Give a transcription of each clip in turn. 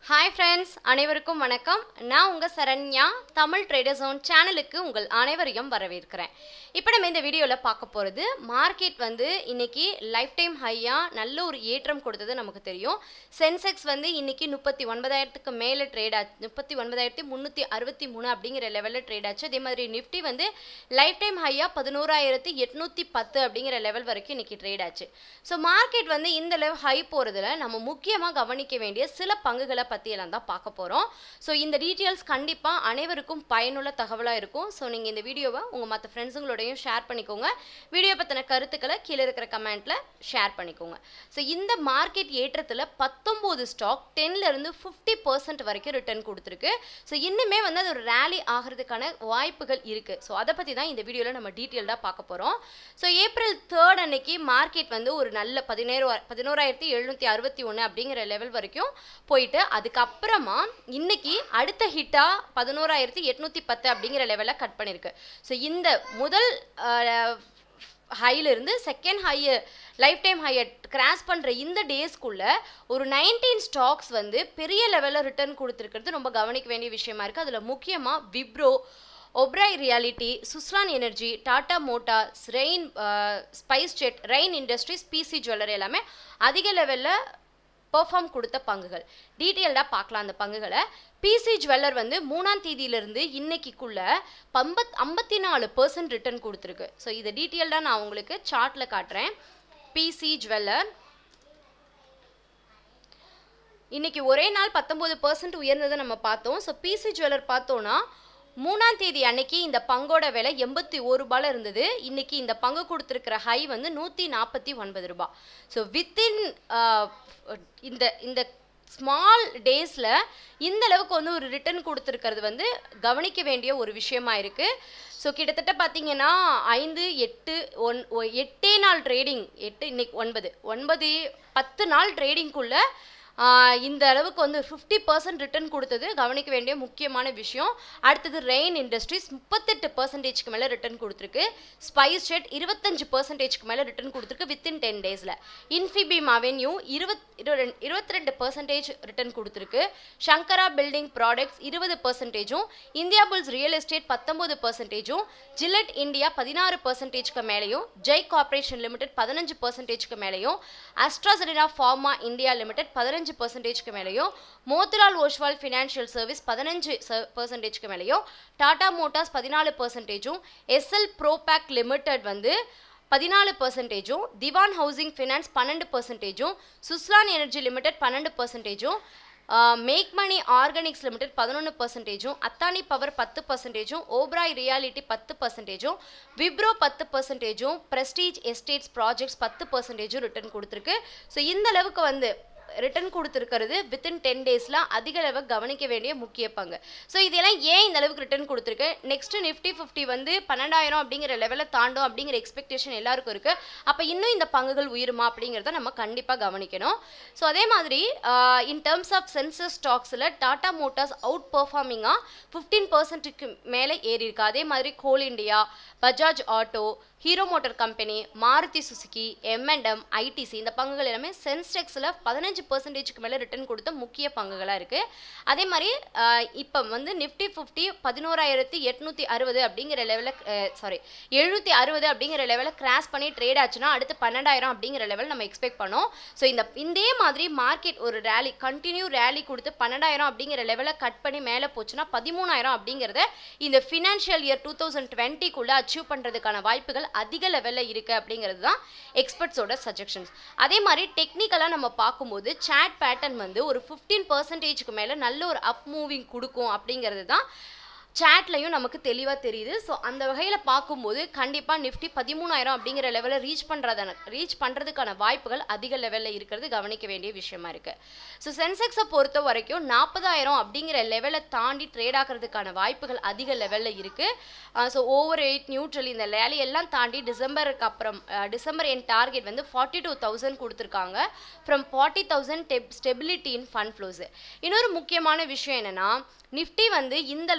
hi friends அனைவருக்கும் வணக்கம் நான் உங்கள் சரண்யா தமிழ் ட்ரேடர் ஜோன் சேனலுக்கு உங்கள் அனைவரையும் வரவேற்கிறேன் இப்போ நம்ம இந்த வீடியோவில் பார்க்க போகிறது மார்க்கெட் வந்து இன்னைக்கு லைஃப் டைம் ஹையாக நல்ல ஒரு ஏற்றம் கொடுத்தது நமக்கு தெரியும் சென்செக்ஸ் வந்து இன்னைக்கு முப்பத்தி ஒன்பதாயிரத்துக்கு மேலே ட்ரேட் ஆச்சு முப்பத்தி ஒன்பதாயிரத்தி முந்நூற்றி அறுபத்தி மூணு அப்படிங்கிற லெவலில் ட்ரேட் ஆச்சு அதே மாதிரி நிஃப்டி வந்து லைஃப் டைம் ஹையாக பதினோராயிரத்தி எட்நூற்றி பத்து அப்படிங்கிற லெவல் வரைக்கும் இன்னைக்கு ட்ரேட் ஆச்சு ஸோ மார்க்கெட் வந்து இந்த லெவல் ஹை போகிறதுல நம்ம முக்கியமாக கவனிக்க வேண்டிய சில பங்குகளை பற்றியெல்லாம் தான் பார்க்க போகிறோம் ஸோ இந்த டீட்டெயில்ஸ் கண்டிப்பாக அனைவருக்கும் பயனுள்ள தகவலாக இருக்கும் ஸோ நீங்கள் இந்த வீடியோவை உங்கள் மற்ற ஃப்ரெண்ட்ஸுங்களோடையும் ஷேர் பண்ணிக்கோங்க வீடியோ பற்றின கருத்துக்களை கீழே இருக்கிற கமெண்ட்டில் ஷேர் பண்ணிக்கோங்க ஸோ இந்த மார்க்கெட் ஏற்றத்தில் பத்தொம்போது ஸ்டாக் டென்லேருந்து ஃபிஃப்டி பர்சன்ட் வரைக்கும் ரிட்டர்ன் கொடுத்துருக்கு ஸோ இன்னுமே வந்து அது ஒரு ரேலி ஆகிறதுக்கான வாய்ப்புகள் இருக்குது ஸோ அதை பற்றி தான் இந்த வீடியோவில் நம்ம டீட்டெயில்டாக பார்க்க போகிறோம் ஸோ ஏப்ரல் தேர்ட் அன்னைக்கு மார்க்கெட் வந்து ஒரு நல்ல பதினேழு பதினோராயிரத்தி எழுநூற்றி அறுபத்தி ஒன்று அப்படிங்கிற லெவல் வரைக்கும் போயிட்டு அதுக்கப்புறமா இன்னைக்கு அடுத்த ஹிட்டா பதினோராயிரத்தி எட்நூத்தி பத்து அப்படிங்கிற லெவலில் கட் பண்ணியிருக்கு ஸோ இந்த முதல் ஹையிலிருந்து செகண்ட் ஹையை லைஃப் டைம் ஹையை கிராஸ் பண்ணுற இந்த டேஸ்க்குள்ள ஒரு நைன்டீன் ஸ்டாக்ஸ் வந்து பெரிய லெவலில் ரிட்டர்ன் கொடுத்துருக்கிறது ரொம்ப கவனிக்க வேண்டிய விஷயமா இருக்குது அதில் முக்கியமாக Wipro Oberoi realty Suzlon energy Tata motors Rain SpiceJet Rain industries PC jewellery எல்லாமே அதிக லெவலில் பெர்ஃபார்ம் கொடுத்த பங்குகள் டீட்டெயில்டாக பார்க்கலாம் அந்த பங்குகளை பிசி ஜுவல்லர் வந்து மூணாம் தேதியிலிருந்து இன்னைக்குள்ள பம்பத் ஐம்பத்தி நாலு பர்சன்ட் ரிட்டர்ன் கொடுத்துருக்கு ஸோ இதை டீட்டெயில்டாக நான் உங்களுக்கு சார்ட்டில் காட்டுறேன் பிசி ஜுவல்லர் இன்னைக்கு ஒரே நாள் பத்தொம்போது பர்சன்ட் உயர்ந்ததை நம்ம பார்த்தோம் ஸோ பிசி ஜுவல்லர் பார்த்தோன்னா மூணாம் தேதி அன்னைக்கு இந்த பங்கோட விலை எண்பத்தி ஒரு ரூபாயில் இருந்தது இன்னைக்கு இந்த பங்கு கொடுத்துருக்கிற ஹை வந்து நூற்றி நாற்பத்தி ஒன்பது ரூபாய் ஸோ வித்தின் இந்த இந்த ஸ்மால் டேஸில் இந்த அளவுக்கு வந்து ஒரு ரிட்டர்ன் கொடுத்துருக்கிறது வந்து கவனிக்க வேண்டிய ஒரு விஷயமா இருக்குது ஸோ கிட்டத்தட்ட பார்த்தீங்கன்னா ஐந்து எட்டு ஒன் எட்டே நாள் ட்ரேடிங் எட்டு இன்னைக்கு ஒன்பது ஒன்பது பத்து நாள் ட்ரேடிங்குள்ளே இந்த அளவுக்கு வந்து ஃபிஃப்டி பர்சன்ட் ரிட்டர்ன் கொடுத்தது கவனிக்க வேண்டிய முக்கியமான விஷயம் அடுத்தது ரெயின் இண்டஸ்ட்ரீஸ் முப்பத்தெட்டு பர்சன்டேஜ்க்கு மேலே ரிட்டர்ன் கொடுத்துருக்கு ஸ்பைஸ் ஜெட் இருபத்தஞ்சு பர்சன்டேஜ்க்கு மேலே ரிட்டர்ன் கொடுத்துருக்கு வித்தின் டென் டேஸில் இன்ஃபிபீம் அவென்யூ இருபத் இருபத்தி ரெண்டு பர்சன்டேஜ் ரிட்டர்ன் கொடுத்துருக்கு சங்கரா பில்டிங் ப்ராடக்ட்ஸ் இருபது பர்சன்டேஜும் இந்தியா புல்ஸ் ரியல் எஸ்டேட் பத்தொம்பது பர்சன்டேஜும் ஜில்லட் இந்தியா பதினாறு பர்சன்டேஜ்க்கு மேலேயும் ஜெய் கார்பரேஷன் லிமிடெட் பதினஞ்சு பர்சன்டேஜ்க்கு மேலேயும் அஸ்ட்ராசெனினா ஃபார்மா இந்தியா லிமிடெட் பதினஞ்சு பதினஞ்சு பர்சன்டேஜ்க்கு மேலேயும் மோத்திலால் ஓஷ்வால் ஃபினான்ஷியல் சர்வீஸ் பதினஞ்சு பர்சன்டேஜ்க்கு மேலேயும் டாடா மோட்டார்ஸ் பதினாலு பர்சன்டேஜும் எஸ்எல் ப்ரோபேக் லிமிடெட் வந்து பதினாலு பர்சன்டேஜும் திவான் ஹவுசிங் ஃபினான்ஸ் பன்னெண்டு பர்சன்டேஜும் சுஸ்லான் எனர்ஜி லிமிடெட் பன்னெண்டு பர்சன்டேஜும் மேக் மணி ஆர்கானிக்ஸ் லிமிடெட் பதினொன்று பர்சன்டேஜும் அத்தானி பவர் பத்து பர்சன்டேஜும் ஓப்ராய் ரியாலிட்டி பத்து பர்சன்டேஜும் விப்ரோ பத்து பர்சன்டேஜும் ப்ரெஸ்டீஜ் எஸ்டேட்ஸ் ப்ராஜெக்ட்ஸ் பத்து பர்சன்டேஜும் ரிட்டர்ன் கொடுத்துருக்கு ஸோ இந்த அளவுக்கு வந்து ரிட்டர்ன் கொடுத்துருக்கிறது வித்தின் டென் டேஸில் அதிக அளவு கவனிக்க வேண்டிய முக்கிய பங்கு ஸோ இதெல்லாம் ஏன் இந்த அளவுக்கு ரிட்டர்ன் கொடுத்துருக்கு நெக்ஸ்ட் நிஃப்டி ஃபிஃப்டி வந்து பன்னெண்டாயிரம் அப்படிங்கிற லெவலில் தாண்டும் அப்படிங்கிற எக்ஸ்பெக்டேஷன் எல்லாருக்கும் இருக்குது அப்போ இன்னும் இந்த பங்குகள் உயிருமா அப்படிங்கிறத நம்ம கண்டிப்பாக கவனிக்கணும் ஸோ அதே மாதிரி இன் டேர்ம்ஸ் ஆஃப் சென்சஸ் ஸ்டாக்ஸில் டாடா மோட்டார்ஸ் அவுட் பர்ஃபார்மிங்காக ஃபிஃப்டீன் பர்சன்ட்டுக்கு மேலே ஏறி இருக்கு அதே மாதிரி Coal India Bajaj auto Hero motor company Maruti Suzuki MNM ITC இந்த பங்குகள் எல்லாமே சென்ஸ்டெக்ஸில் பதினஞ்சு பர்சன்டேஜ்க்கு மேலே ரிட்டர்ன் கொடுத்த முக்கிய பங்குகளாக இருக்குது அதே மாதிரி இப்போ வந்து நிஃப்டி ஃபிஃப்டி பதினோராயிரத்தி எட்நூற்றி அறுபது அப்படிங்கிற லெவலில் சாரி எழுநூற்றி அறுபது அப்படிங்கிற லெவலில் கிராஸ் பண்ணி ட்ரேட் ஆச்சுன்னா அடுத்து பன்னெண்டாயிரம் அப்படிங்கிற லெவல் நம்ம எக்ஸ்பெக்ட் பண்ணோம் ஸோ இந்த இதே மாதிரி மார்க்கெட் ஒரு ரேலி கண்டினியூ ரேலி கொடுத்து பன்னெண்டாயிரம் அப்படிங்கிற லெவலில் கட் பண்ணி மேலே போச்சுன்னா பதிமூணாயிரம் அப்படிங்கிறத இந்த ஃபினான்ஷியல் இயர் டூ தௌசண்ட் டுவெண்ட்டிக்குள்ளே அச்சீவ் பண்ணுறதுக்கான வாய்ப்புகள் அதிக லெவலில் இருக்குது அப்படிங்கிறது தான் எக்ஸ்பர்ட்ஸோட சஜஷன்ஸ் அதே மாதிரி டெக்னிக்கலாக நம்ம பார்க்கும்போது சேட் பேட்டர்ன் வந்து ஒரு ஃபிஃப்டீன் பர்சன்டேஜ்க்கு மேலே நல்ல ஒரு அப் மூவிங் கொடுக்கும் அப்படிங்கிறது தான் சேட்லையும் நமக்கு தெளிவாக தெரியுது ஸோ அந்த வகையில் பார்க்கும்போது கண்டிப்பாக நிஃப்டி பதிமூணாயிரம் அப்படிங்கிற லெவலில் ரீச் பண்ணுறதான ரீச் பண்ணுறதுக்கான வாய்ப்புகள் அதிக லெவலில் இருக்கிறது கவனிக்க வேண்டிய விஷயமா இருக்குது ஸோ சென்செக்ஸை பொறுத்த வரைக்கும் நாற்பதாயிரம் அப்படிங்கிற லெவலை தாண்டி ட்ரேட் ஆகிறதுக்கான வாய்ப்புகள் அதிக லெவலில் இருக்குது ஸோ ஓவர் எயிட் நியூட்ரல் இந்த லேலி எல்லாம் தாண்டி டிசம்பருக்கு அப்புறம் டிசம்பர் என் டார்கெட் வந்து ஃபார்ட்டி டூ தௌசண்ட் கொடுத்துருக்காங்க from forty thousand debt stability in fund flows இன்னொரு முக்கியமான விஷயம் என்னென்னா நிஃப்டி வந்து இந்த அளவுக்கு ஒரு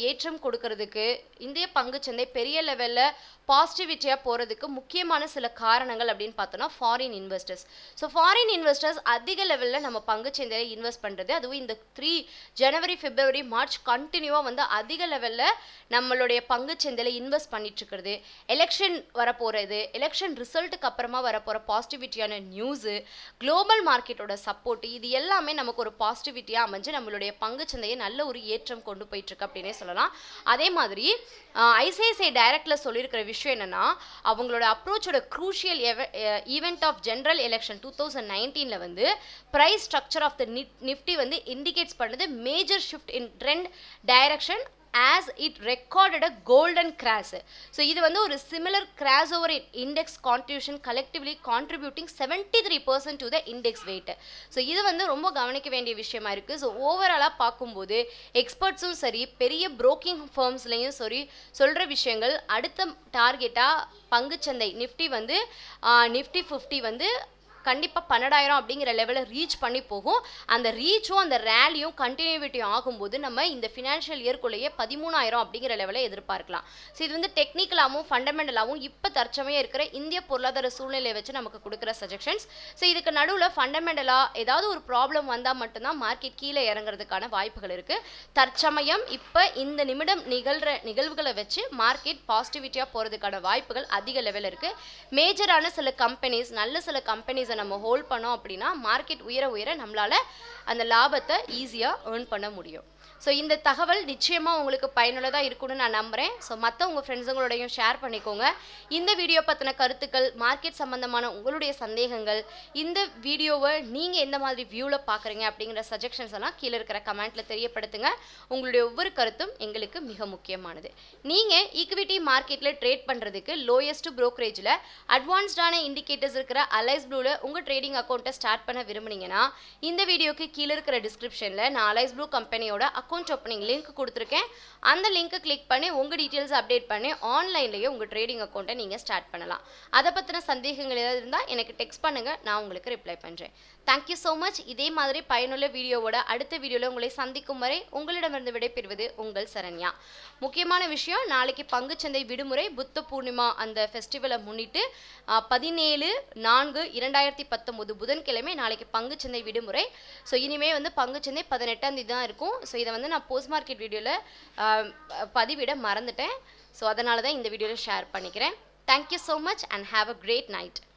ஏற்றம் கொடுக்கறதுக்கு இந்திய பங்குச்சந்தை பெரிய லெவலில் பாசிட்டிவிட்டியாக போகிறதுக்கு முக்கியமான சில காரணங்கள் அப்படின்னு பார்த்தோன்னா foreign investors so foreign investors அதிக லெவலில் நம்ம பங்குச்சந்தையில் இன்வெஸ்ட் பண்ணுறது அதுவும் இந்த த்ரீ ஜனவரி பிப்ரவரி மார்ச் கண்டினியூவாக வந்து அதிக லெவலில் நம்மளுடைய பங்குச்சந்தையில் இன்வெஸ்ட் பண்ணிட்டு இருக்கிறது எலெக்ஷன் வரப்போகிறது எலெக்ஷன் ரிசல்ட்டுக்கு அப்புறமா வரப்போகிற பாசிட்டிவிட்டியான நியூஸு குளோபல் மார்க்கெட்டோட சப்போர்ட் இது எல்லாமே நமக்கு ஒரு பாசிட்டிவிட்டியாக அமைஞ்சு நம்மளுடைய பங்குச்சந்தையை நல்ல ஒரு ஏற்றம் கொண்டு போயிட்டு இருக்கு அப்படின்னே சொல்லலாம் அதே மாதிரி ஐசிஐசிஐ டைரக்டில் சொல்லியிருக்கிற விஷயம் என்னன்னா அவங்களோட அப்ரோச்சோட crucial event of general election two thousand நைன்டீனில் வந்து price structure of the Nifty வந்து இண்டிகேட்ஸ் பண்ணுது major shift in trend direction as it recorded a golden cross so இது வந்து ஒரு similar cross over index contribution collectively contributing seventy three percent to the index weight so இது வந்து ரொம்ப கவனிக்க வேண்டிய விஷயமா இருக்குது ஸோ ஓவராலாக பார்க்கும்போது எக்ஸ்பர்ட்ஸும் சரி பெரிய புரோக்கிங் ஃபர்ம்ஸ்லையும் சரி சொல்கிற விஷயங்கள் அடுத்த டார்கெட்டாக பங்குச்சந்தை நிஃப்டி வந்து நிஃப்டி ஃபிஃப்டி வந்து கண்டிப்பாக பன்னெண்டாயிரம் அப்படிங்கிற லெவலில் ரீச் பண்ணி போகும் அந்த ரீச்சும் அந்த ரேலியும் கண்டினியூவிட்டியும் ஆகும்போது நம்ம இந்த ஃபினான்ஷியல் இயர்க்குள்ளேயே பதிமூணாயிரம் அப்படிங்கிற லெவலில் எதிர்பார்க்கலாம் ஸோ இது வந்து டெக்னிக்கலாகவும் ஃபண்டமெண்டலாகவும் இப்போ தற்சமயம் இருக்கிற இந்திய பொருளாதார சூழ்நிலையை வச்சு நமக்கு கொடுக்குற சஜஷன்ஸ் ஸோ இதுக்கு நடுவில் ஃபண்டமெண்டலாக ஏதாவது ஒரு ப்ராப்ளம் வந்தால் மட்டும்தான் மார்க்கெட் கீழே இறங்குறதுக்கான வாய்ப்புகள் இருக்குது தற்சமயம் இப்போ இந்த நிமிடம் நிகழ்கிற நிகழ்வுகளை வச்சு மார்க்கெட் பாசிட்டிவிட்டியாக போகிறதுக்கான வாய்ப்புகள் அதிக லெவலில் இருக்குது மேஜரான சில கம்பெனிஸ் நல்ல சில கம்பெனிஸை நம்ம ஹோல்ட் பண்ணோம் அப்படின்னா மார்க்கெட் உயர உயர நம்மளால் அந்த லாபத்தை ஈஸியாக ஏர்ன் பண்ண முடியும் ஸோ இந்த தகவல் நிச்சயமாக உங்களுக்கு பயனுள்ளதாக இருக்கும்னு நான் நம்புகிறேன் ஸோ மற்ற உங்கள் ஃப்ரெண்ட்ஸுங்களோடையும் ஷேர் பண்ணிக்கோங்க இந்த வீடியோ பற்றின கருத்துக்கள் மார்க்கெட் சம்மந்தமான உங்களுடைய சந்தேகங்கள் இந்த வீடியோவை நீங்கள் எந்த மாதிரி வியூவில் பார்க்குறீங்க அப்படிங்கிற சஜஷன்ஸ் எல்லாம் கீழே இருக்கிற கமெண்ட்டில் தெரியப்படுத்துங்க உங்களுடைய ஒவ்வொரு கருத்தும் எங்களுக்கு மிக முக்கியமானது நீங்கள் ஈக்விட்டி மார்க்கெட்டில் ட்ரேட் பண்ணுறதுக்கு லோயஸ்ட் ப்ரோக்கரேஜில் அட்வான்ஸ்டான இண்டிகேட்டர்ஸ் இருக்கிற அலைஸ் ப்ளூவில் உங்கள் ட்ரேடிங் அக்கௌண்ட்டை ஸ்டார்ட் பண்ண விரும்புனீங்கன்னா இந்த வீடியோக்கு கீழே இருக்கிற டிஸ்கிரிப்ஷனில் நான் அலைஸ் ப்ளூ கம்பெனியோட அக்கௌண்ட் ஓப்பனிங் லிங்க் கொடுத்துருக்கேன் அந்த லிங்க்கை கிளிக் பண்ணி உங்கள் டீட்டெயில்ஸ் அப்டேட் பண்ணி ஆன்லைன்லேயே உங்கள் ட்ரேடிங் அக்கௌண்ட்டை நீங்கள் ஸ்டார்ட் பண்ணலாம் அதை பற்றின சந்தேகங்கள் ஏதாவது இருந்தால் எனக்கு டெக்ஸ்ட் பண்ணுங்கள் நான் உங்களுக்கு ரிப்ளை பண்ணுறேன் தேங்க்யூ ஸோ மச் இதே மாதிரி பயனுள்ள வீடியோவோட அடுத்த வீடியோவில் உங்களை சந்திக்கும் வரை உங்களிடமிருந்து விடைபெறுவது உங்கள் சரண்யா முக்கியமான விஷயம் நாளைக்கு பங்குச்சந்தை விடுமுறை புத்த பூர்ணிமா அந்த ஃபெஸ்டிவலை முன்னிட்டு பதினேழு நான்கு இரண்டாயிரத்தி பத்தொம்போது புதன்கிழமை நாளைக்கு பங்குச்சந்தை விடுமுறை ஸோ இனிமே வந்து பங்குச்சந்தை பதினெட்டாம் தேதி தான் இருக்கும் ஸோ இதை வந்து நான் போஸ்ட் மார்க்கெட் வீடியோவில் பதிவிட மறந்துட்டேன் ஸோ அதனால தான் இந்த வீடியோவில் ஷேர் பண்ணிக்கிறேன் thank you so much and have a great night